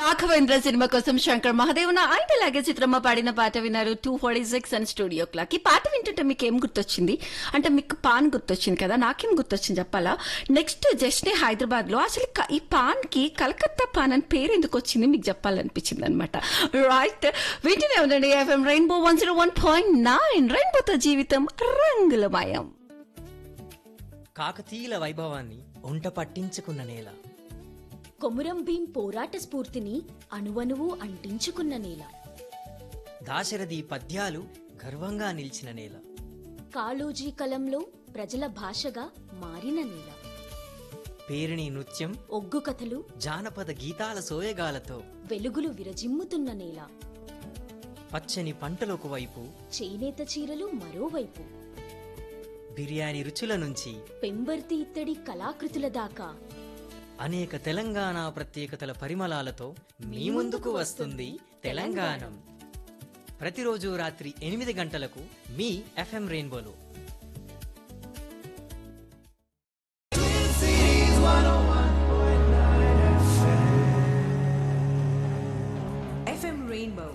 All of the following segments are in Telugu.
రాఘవేంద్ర సినిమా కోసం శంకర్ మహాదేవన ఆయన అలాగే చిత్రమ్మ పాడిన పాట విన్నారు two forty six and studio clock ఈ పాట వింటుంటే మీకు ఏం గుర్తొచ్చింది అంటే మీకు పాన్ గుర్తొచ్చింది కదా నాకేం గుర్తొచ్చింది చెప్పాలా నెక్స్ట్ జస్ట్ హైదరాబాద్ లో అసలు క- ఈ పాన్ కి కలకత్తా పాన్ అని పేరు ఎందుకు వచ్చింది మీకు చెప్పాలనిపించింది అనమాట రైట్ వింటూనే ఉండండి FM Rainbow one zero one point nine రెయిన్బోతో జీవితం రంగులమయం కాకతీయుల వైభవాన్ని ఒంట పట్టించుకున్న నేల కొమురం భీం పోరాట స్ఫూర్తిని అణువణువు అంటించుకున్న నేల దాశరథి పద్యాలు గర్వంగా నిలిచిన నేల కాళోజీ కలంలో ప్రజల భాషగా మారిన నేల పేరిణి నృత్యం ఒగ్గు కథలు జానపద గీతాల సోయగాలతో వెలుగులు విరజిమ్ముతున్న నేల పచ్చని పంటలొక వైపు చేనేత చీరలు మరోవైపు బిర్యానీ రుచుల నుంచి పెంబర్తి ఇత్తడి కళాకృతుల దాకా అనేక తెలంగాణ ప్రత్యేకతల పరిమళాలతో మీ ముందుకు వస్తుంది తెలంగాణం ప్రతిరోజు రాత్రి ఎనిమిది గంటలకు మీ ఎఫ్ఎం రెయిన్బోలో FM Rainbow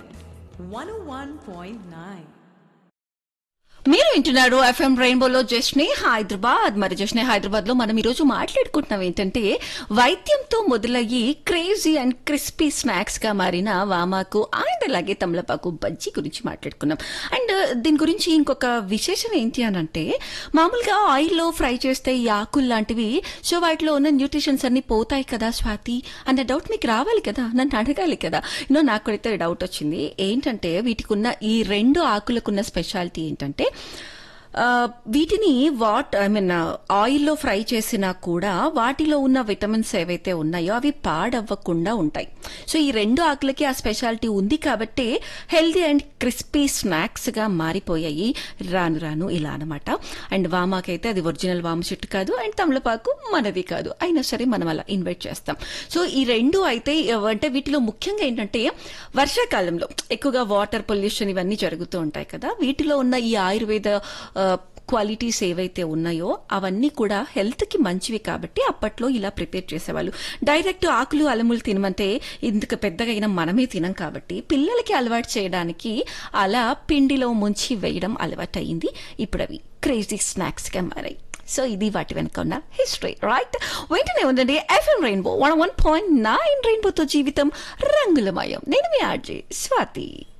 101.9. మీరు వింటున్నారు ఎఫ్ఎం రెయిన్బోలో జస్నే హైదరాబాద్ మరి జస్నే హైదరాబాద్ లో మనం ఈరోజు మాట్లాడుకుంటున్నాం ఏంటంటే వైద్యంతో మొదలయ్యి క్రేజీ అండ్ క్రిస్పీ స్నాక్స్ గా మారిన వామాకు అండ్ అలాగే తమలపాకు బజ్జీ గురించి మాట్లాడుకున్నాం అండ్ దీని గురించి ఇంకొక విశేషం ఏంటి అని అంటే మామూలుగా ఆయిల్లో ఫ్రై చేస్తే ఈ ఆకులు లాంటివి సో వాటిలో ఉన్న న్యూట్రిషన్స్ అన్ని పోతాయి కదా స్వాతి అన్న డౌట్ మీకు రావాలి కదా నన్ను అడగాలి కదా ఇన్నో నాకు అయితే డౌట్ వచ్చింది ఏంటంటే వీటికి ఉన్న ఈ రెండు ఆకులకున్న స్పెషాలిటీ ఏంటంటే ఆ, వీటిని వాట్ ఐ మీన్ ఆయిల్లో ఫ్రై చేసినా కూడా వాటిలో ఉన్న విటమిన్స్ ఏవైతే ఉన్నాయో అవి పాడవ్వకుండా ఉంటాయి సో ఈ రెండు ఆకులకి ఆ స్పెషాలిటీ ఉంది కాబట్టి హెల్దీ అండ్ క్రిస్పీ స్నాక్స్ గా మారిపోయాయి రాను రాను ఇలా అనమాట అండ్ వామాకైతే అది ఒరిజినల్ వామ చెట్టు కాదు అండ్ తమలపాకు మనది కాదు అయినా సరే మనం అలా ఇన్వైట్ చేస్తాం సో ఈ రెండు అయితే అంటే వీటిలో ముఖ్యంగా ఏంటంటే వర్షాకాలంలో ఎక్కువగా వాటర్ పొల్యూషన్ ఇవన్నీ జరుగుతూ ఉంటాయి కదా వీటిలో ఉన్న ఈ ఆయుర్వేద ఆ, క్వాలిటీస్ ఏవైతే ఉన్నాయో అవన్నీ కూడా హెల్త్ కి మంచివి కాబట్టి అప్పట్లో ఇలా ప్రిపేర్ చేసేవాళ్ళు డైరెక్ట్ ఆకులు అలములు తినమంటే ఇందుకు పెద్దగా అయినా మనమే తినం కాబట్టి పిల్లలకి అలవాటు చేయడానికి అలా పిండిలో ముంచి వేయడం అలవాటు అయింది ఇప్పుడు అవి క్రేజీ స్నాక్స్ గా మారాయి సో ఇది వాటి వెనక ఉన్న హిస్టరీ రైట్ వెంటనే ఉందండి FM Rainbow one one point nine రెయిన్బోతో జీవితం రంగులమయం నేను మీ ఆర్జే స్వాతి